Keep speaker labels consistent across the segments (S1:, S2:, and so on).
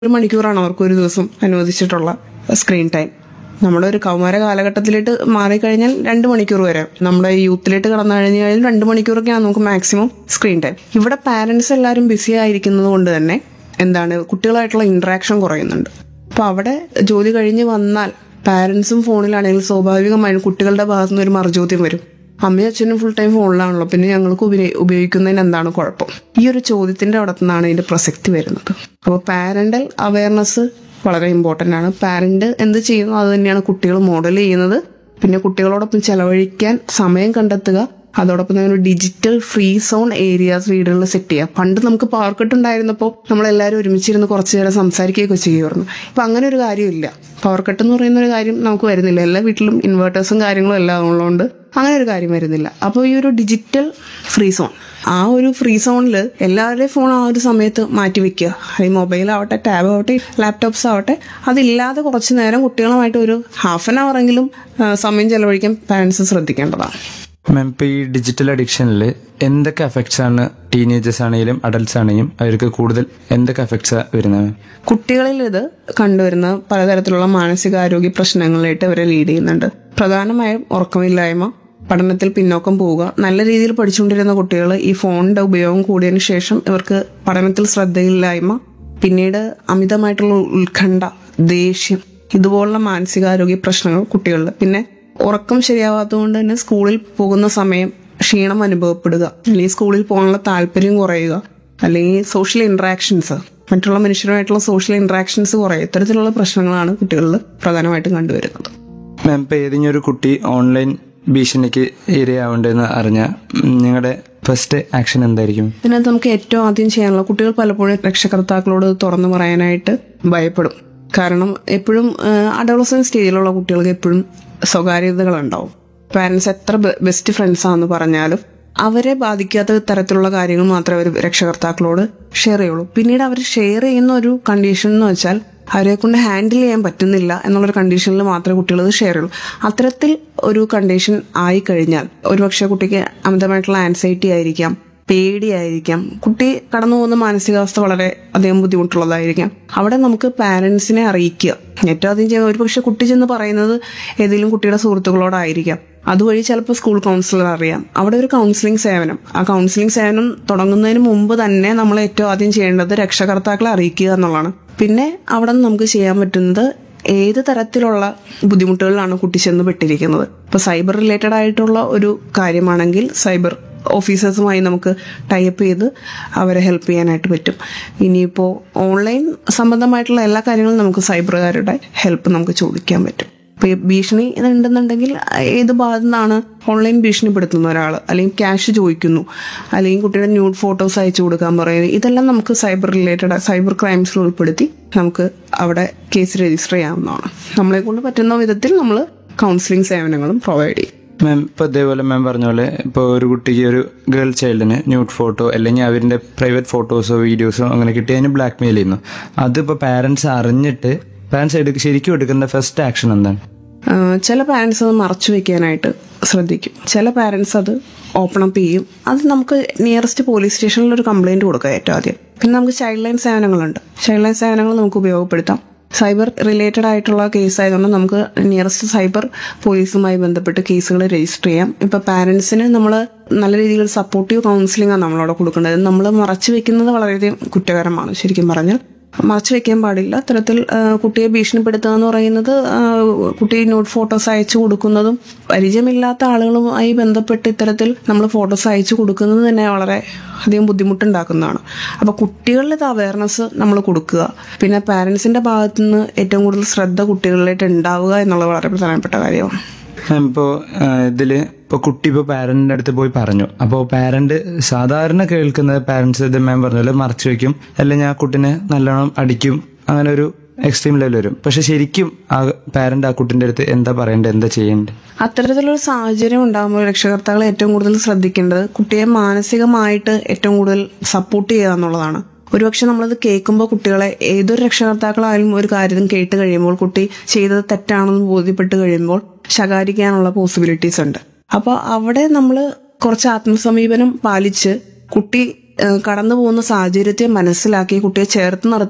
S1: ഒരു മണിക്കൂറാണ് അവർക്ക് ഒരു ദിവസം അനുവദിച്ചിട്ടുള്ള സ്ക്രീൻ ടൈം നമ്മുടെ ഒരു കൗമാര കാലഘട്ടത്തിലേക്ക് മാറിക്കഴിഞ്ഞാൽ രണ്ട് മണിക്കൂർ വരെ നമ്മുടെ യൂത്തിലേക്ക് കടന്നു കഴിഞ്ഞു കഴിഞ്ഞാൽ രണ്ട് മണിക്കൂറൊക്കെയാണ് നമുക്ക് മാക്സിമം സ്ക്രീൻ ടൈം ഇവിടെ പാരന്റ്സ് എല്ലാവരും ബിസി ആയിരിക്കുന്നത് കൊണ്ട് തന്നെ എന്താണ് കുട്ടികളായിട്ടുള്ള ഇന്ററാക്ഷൻ കുറയുന്നുണ്ട് അപ്പോൾ അവിടെ ജോലി കഴിഞ്ഞ് വന്നാൽ പാരന്റ്സും ഫോണിലാണെങ്കിൽ സ്വാഭാവികമായും കുട്ടികളുടെ ഭാഗത്തു നിന്ന് ഒരു മറുചോദ്യം വരും അമ്മയും അച്ഛനും ഫുൾ ടൈം ഫോണിലാണല്ലോ പിന്നെ ഞങ്ങൾക്ക് ഉപരി- ഉപയോഗിക്കുന്നതിന് എന്താണ് കുഴപ്പം ഈ ഒരു ചോദ്യത്തിന്റെ അവിടെ നിന്നാണ് ഇതിന്റെ പ്രസക്തി വരുന്നത് അപ്പോൾ പാരന്റൽ അവയർനെസ് വളരെ ഇമ്പോർട്ടന്റ് ആണ് പാരന്റ് എന്ത് ചെയ്യുന്നു അത് തന്നെയാണ് കുട്ടികൾ മോഡൽ ചെയ്യുന്നത് പിന്നെ കുട്ടികളോടൊപ്പം ചെലവഴിക്കാൻ സമയം കണ്ടെത്തുക അതോടൊപ്പം തന്നെ ഒരു ഡിജിറ്റൽ ഫ്രീ സോൺ ഏരിയാസ് വീടുകളിൽ സെറ്റ് ചെയ്യുക പണ്ട് നമുക്ക് പവർ കട്ട് ഉണ്ടായിരുന്നപ്പോൾ നമ്മളെല്ലാവരും ഒരുമിച്ചിരുന്ന് കുറച്ചു നേരം സംസാരിക്കുകയൊക്കെ ചെയ്യുമായിരുന്നു ഇപ്പം അങ്ങനെ ഒരു കാര്യമില്ല പവർ കട്ട് എന്ന് പറയുന്ന ഒരു കാര്യം നമുക്ക് വരുന്നില്ല എല്ലാ വീട്ടിലും ഇൻവേർട്ടേഴ്സും കാര്യങ്ങളും എല്ലാം ഉള്ളതുകൊണ്ട് അങ്ങനെ ഒരു കാര്യം വരുന്നില്ല അപ്പോൾ ഈ ഒരു ഡിജിറ്റൽ ഫ്രീ സോൺ ആ ഒരു ഫ്രീ സോണിൽ എല്ലാവരുടെയും ഫോൺ ആ ഒരു സമയത്ത് മാറ്റി വെക്കുക ഈ മൊബൈൽ ആവട്ടെ ടാബ് ആവട്ടെ ലാപ്ടോപ്സ് ആവട്ടെ അതില്ലാതെ കുറച്ച് നേരം കുട്ടികളുമായിട്ട് ഒരു ഹാഫ് ആൻ അവർ എങ്കിലും ആ, സമയം ചെലവഴിക്കാൻ പാരൻസ് ശ്രദ്ധിക്കേണ്ടതാണ്
S2: മാം ഇപ്പൊ ഈ ഡിജിറ്റൽ അഡിക്ഷനിൽ എന്തൊക്കെ എഫക്ട്സ് ആണ് ടീനേജേഴ്സ് ആണെങ്കിലും അഡൽട്സ് ആണെങ്കിലും അവർക്ക് കൂടുതൽ എന്തൊക്കെ എഫക്ട്സ് വരുന്നത് മാം
S1: കുട്ടികളിൽ ഇത് കണ്ടുവരുന്ന പലതരത്തിലുള്ള മാനസികാരോഗ്യ പ്രശ്നങ്ങളിലായിട്ട് അവരെ ലീഡ് ചെയ്യുന്നുണ്ട് പ്രധാനമായും ഉറക്കമില്ലായ്മ പഠനത്തിൽ പിന്നോക്കം പോവുക നല്ല രീതിയിൽ പഠിച്ചുകൊണ്ടിരുന്ന കുട്ടികൾ ഈ ഫോണിന്റെ ഉപയോഗം കൂടിയതിനു ശേഷം ഇവർക്ക് പഠനത്തിൽ ശ്രദ്ധയില്ലായ്മ പിന്നീട് അമിതമായിട്ടുള്ള ഉത്കണ്ഠ ദേഷ്യം ഇതുപോലുള്ള മാനസികാരോഗ്യ പ്രശ്നങ്ങൾ കുട്ടികളിൽ പിന്നെ ഉറക്കം ശരിയാവാത്തതുകൊണ്ട് തന്നെ സ്കൂളിൽ പോകുന്ന സമയം ക്ഷീണം അനുഭവപ്പെടുക അല്ലെങ്കിൽ സ്കൂളിൽ പോകാനുള്ള താല്പര്യം കുറയുക അല്ലെങ്കിൽ സോഷ്യൽ ഇന്ററാക്ഷൻസ് മറ്റുള്ള മനുഷ്യരുമായിട്ടുള്ള സോഷ്യൽ ഇന്ററാക്ഷൻസ് കുറയുക ഇത്തരത്തിലുള്ള പ്രശ്നങ്ങളാണ് കുട്ടികളിൽ പ്രധാനമായിട്ടും കണ്ടുവരുന്നത്
S2: മാം ഇപ്പൊ ഏതെങ്കിലും ഒരു കുട്ടി ഓൺലൈൻ ഭീഷണിക്ക് ഇരയാവേണ്ടതെന്ന് അറിഞ്ഞ നിങ്ങളുടെ ഫസ്റ്റ് ആക്ഷൻ എന്തായിരിക്കും
S1: ഇതിനകത്ത് നമുക്ക് ഏറ്റവും ആദ്യം ചെയ്യാനുള്ള കുട്ടികൾ പലപ്പോഴും രക്ഷകർത്താക്കളോട് തുറന്നു പറയാനായിട്ട് ഭയപ്പെടും കാരണം എപ്പോഴും അഡോളസൻ സ്റ്റേജിലുള്ള കുട്ടികൾക്ക് എപ്പോഴും സ്വകാര്യതകളുണ്ടാവും പാരൻസ് എത്ര ബെസ്റ്റ് ഫ്രണ്ട്സ് ആണെന്ന് പറഞ്ഞാലും അവരെ ബാധിക്കാത്ത തരത്തിലുള്ള കാര്യങ്ങൾ മാത്രമേ അവർ രക്ഷകർത്താക്കളോട് ഷെയർ ചെയ്യുള്ളൂ പിന്നീട് അവർ ഷെയർ ചെയ്യുന്ന ഒരു കണ്ടീഷൻ എന്ന് വെച്ചാൽ അവരെ കൊണ്ട് ഹാൻഡിൽ ചെയ്യാൻ പറ്റുന്നില്ല എന്നുള്ളൊരു കണ്ടീഷനിൽ മാത്രമേ കുട്ടികൾ ഇത് ഷെയർ ചെയ്യുള്ളൂ അത്തരത്തിൽ ഒരു കണ്ടീഷൻ ആയി കഴിഞ്ഞാൽ ഒരുപക്ഷെ കുട്ടിക്ക് അമിതമായിട്ടുള്ള ആൻസൈറ്റി ആയിരിക്കാം പേടിയായിരിക്കാം കുട്ടി കടന്നു പോകുന്ന മാനസികാവസ്ഥ വളരെ അധികം ബുദ്ധിമുട്ടുള്ളതായിരിക്കാം അവിടെ നമുക്ക് പാരന്റ്സിനെ അറിയിക്കുക ഏറ്റവും ആദ്യം ചെയ്യുന്ന ഒരുപക്ഷെ കുട്ടി ചെന്ന് പറയുന്നത് ഏതെങ്കിലും കുട്ടിയുടെ സുഹൃത്തുക്കളോടായിരിക്കാം അതുവഴി ചിലപ്പോൾ സ്കൂൾ കൗൺസിലർ അറിയാം അവിടെ ഒരു കൗൺസിലിംഗ് സേവനം ആ കൗൺസിലിംഗ് സേവനം തുടങ്ങുന്നതിന് മുമ്പ് തന്നെ നമ്മൾ ഏറ്റവും ആദ്യം ചെയ്യേണ്ടത് രക്ഷകർത്താക്കളെ അറിയിക്കുക എന്നുള്ളതാണ് പിന്നെ അവിടെ നിന്ന് നമുക്ക് ചെയ്യാൻ പറ്റുന്നത് ഏത് തരത്തിലുള്ള ബുദ്ധിമുട്ടുകളിലാണ് കുട്ടി ചെന്ന് പെട്ടിരിക്കുന്നത് ഇപ്പൊ സൈബർ റിലേറ്റഡ് ആയിട്ടുള്ള ഒരു കാര്യമാണെങ്കിൽ സൈബർ ഓഫീസേഴ്സുമായി നമുക്ക് ടൈപ്പ് ചെയ്ത് അവരെ ഹെൽപ്പ് ചെയ്യാനായിട്ട് പറ്റും ഇനിയിപ്പോൾ ഓൺലൈൻ സംബന്ധമായിട്ടുള്ള എല്ലാ കാര്യങ്ങളും നമുക്ക് സൈബറുകാരുടെ ഹെൽപ്പ് നമുക്ക് ചോദിക്കാൻ പറ്റും ഇപ്പോൾ ഭീഷണി ഉണ്ടെന്നുണ്ടെങ്കിൽ ഏത് ഭാഗത്തു നിന്നാണ് ഓൺലൈൻ ഭീഷണിപ്പെടുത്തുന്ന ഒരാൾ അല്ലെങ്കിൽ ക്യാഷ് ചോദിക്കുന്നു അല്ലെങ്കിൽ കുട്ടിയുടെ ന്യൂഡ് ഫോട്ടോസ് അയച്ചു കൊടുക്കാൻ പറയുന്നത് ഇതെല്ലാം നമുക്ക് സൈബർ റിലേറ്റഡ് സൈബർ ക്രൈംസിൽ ഉൾപ്പെടുത്തി നമുക്ക് അവിടെ കേസ് രജിസ്റ്റർ ചെയ്യാവുന്നതാണ് നമ്മളെ കൊണ്ട് പറ്റുന്ന വിധത്തിൽ നമ്മൾ കൗൺസിലിംഗ് സേവനങ്ങളും പ്രൊവൈഡ് ചെയ്യും
S2: മാം ഇപ്പൊ ഇതേപോലെ മാം പറഞ്ഞ പോലെ ഇപ്പോൾ ഒരു കുട്ടിക്ക് ഒരു ഗേൾ ചൈൽഡിന് ന്യൂഡ് ഫോട്ടോ അല്ലെങ്കിൽ അവരുടെ പ്രൈവറ്റ് ഫോട്ടോസോ വീഡിയോസോ അങ്ങനെ കിട്ടി അതിന് ബ്ലാക്ക് മെയിൽ ചെയ്യുന്നു അതിപ്പോ പാരന്റ്സ് അറിഞ്ഞിട്ട് പാരന്റ്സ് എടുക്ക ശരിക്കും എടുക്കുന്ന ഫസ്റ്റ് ആക്ഷൻ എന്താണ്
S1: ആഹ് ചില പാരൻസ് അത് മറച്ചു വെക്കാനായിട്ട് ശ്രദ്ധിക്കും ചില പാരൻസ് അത് ഓപ്പൺ അപ്പ് ചെയ്യും അത് നമുക്ക് നിയറസ്റ്റ് പോലീസ് സ്റ്റേഷനിൽ ഒരു കംപ്ലൈന്റ് കൊടുക്കുക ഏറ്റവും ആദ്യം പിന്നെ നമുക്ക് ചൈൽഡ് ലൈൻ സേവനങ്ങളുണ്ട് ചൈൽഡ് ലൈൻ സേവനങ്ങൾ നമുക്ക് ഉപയോഗപ്പെടുത്താം സൈബർ റിലേറ്റഡ് ആയിട്ടുള്ള കേസ് ആയതുകൊണ്ട് നമുക്ക് നിയറസ്റ്റ് സൈബർ പോലീസുമായി ബന്ധപ്പെട്ട് കേസുകൾ രജിസ്റ്റർ ചെയ്യാം ഇപ്പൊ പാരന്റ്സിന് നമ്മൾ നല്ല രീതിയിൽ സപ്പോർട്ടീവ് കൗൺസിലിംഗ് ആണ് നമ്മളവിടെ കൊടുക്കേണ്ടത് നമ്മൾ മറച്ചു വെക്കുന്നത് വളരെയധികം കുറ്റകരമാണ് ശരിക്കും പറഞ്ഞാൽ മറച്ചു വെക്കാൻ പാടില്ല അത്തരത്തിൽ ആ, കുട്ടിയെ ഭീഷണിപ്പെടുത്തുക എന്ന് പറയുന്നത് ആ, കുട്ടി ന്യൂഡ് ഫോട്ടോസ് അയച്ചു കൊടുക്കുന്നതും പരിചയമില്ലാത്ത ആളുകളുമായി ബന്ധപ്പെട്ട് ഇത്തരത്തിൽ നമ്മൾ ഫോട്ടോസ് അയച്ചു കൊടുക്കുന്നത് തന്നെ വളരെ അധികം ബുദ്ധിമുട്ടുണ്ടാക്കുന്നതാണ് അപ്പോൾ കുട്ടികളിൽ ഇത് അവയർനെസ് നമ്മൾ കൊടുക്കുക പിന്നെ പാരൻസിന്റെ ഭാഗത്തു നിന്ന് ഏറ്റവും കൂടുതൽ ശ്രദ്ധ കുട്ടികളിലേക്ക് ഉണ്ടാവുക എന്നുള്ളത് വളരെ പ്രധാനപ്പെട്ട കാര്യമാണ്
S2: മാം ഇപ്പോൾ ഇതില് ഇപ്പൊ കുട്ടി ഇപ്പോൾ പാരന്റിന്റെ അടുത്ത് പോയി പറഞ്ഞു അപ്പോൾ പാരന്റ് സാധാരണ കേൾക്കുന്നത് പാരന്റ്സ് ഇത് മാം പറഞ്ഞ പോലെ മറച്ചു വെക്കും അല്ലെങ്കിൽ ആ കുട്ടിനെ നല്ലോണം അടിക്കും അങ്ങനെ ഒരു എക്സ്ട്രീം ലെവൽ വരും പക്ഷെ ശരിക്കും ആ പാരന്റ് ആ കുട്ടിന്റെ അടുത്ത് എന്താ പറയേണ്ടത് എന്താ ചെയ്യേണ്ടത്
S1: അത്തരത്തിലൊരു സാഹചര്യം ഉണ്ടാകുമ്പോൾ രക്ഷകർത്താക്കൾ ഏറ്റവും കൂടുതൽ ശ്രദ്ധിക്കേണ്ടത് കുട്ടിയെ മാനസികമായിട്ട് ഏറ്റവും കൂടുതൽ സപ്പോർട്ട് ചെയ്യുക എന്നുള്ളതാണ് ഒരുപക്ഷെ നമ്മളത് കേൾക്കുമ്പോൾ കുട്ടികളെ ഏതൊരു രക്ഷകർത്താക്കളായാലും ഒരു കാര്യം കേട്ട് കഴിയുമ്പോൾ കുട്ടി ചെയ്തത് തെറ്റാണെന്ന് ബോധ്യപ്പെട്ട് കഴിയുമ്പോൾ ശകാരിക്കാനുള്ള പോസിബിലിറ്റീസ് ഉണ്ട് അപ്പോൾ അവിടെ നമ്മൾ കുറച്ച് ആത്മസമീപനം പാലിച്ച് കുട്ടി ഏഹ്, കടന്നു പോകുന്ന സാഹചര്യത്തെ മനസ്സിലാക്കി കുട്ടിയെ ചേർത്ത് നിർത്താനും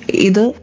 S1: ഇത്